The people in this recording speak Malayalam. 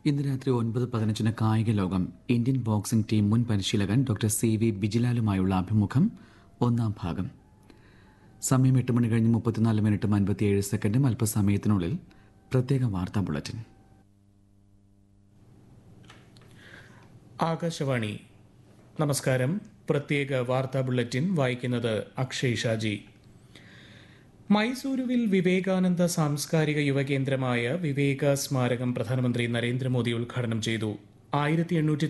ഇന്ന് രാത്രി ഒൻപത് പതിനഞ്ചിന് കായിക ലോകം ഇന്ത്യൻ ബോക്സിംഗ് ടീം മുൻ പരിശീലകൻ ഡോക്ടർ സി വി ബിജിലാലുമായുള്ള അഭിമുഖം ഒന്നാം ഭാഗം സമയം എട്ട് മണി കഴിഞ്ഞ് മുപ്പത്തിനാല് മിനിറ്റും അൻപത്തിയേഴ് സെക്കൻഡും അല്പസമയത്തിനുള്ളിൽ പ്രത്യേക വാർത്താ ബുള്ളറ്റിൻ ആകാശവാണി നമസ്കാരം പ്രത്യേക വാർത്താ ബുള്ളറ്റിൻ വായിക്കുന്നത് അക്ഷയ് ഷാജി മൈസൂരുവിൽ വിവേകാനന്ദ സാംസ്കാരിക യുവകേന്ദ്രമായ വിവേക സ്മാരകം പ്രധാനമന്ത്രി നരേന്ദ്രമോദി ഉദ്ഘാടനം ചെയ്തു ആയിരത്തി എണ്ണൂറ്റി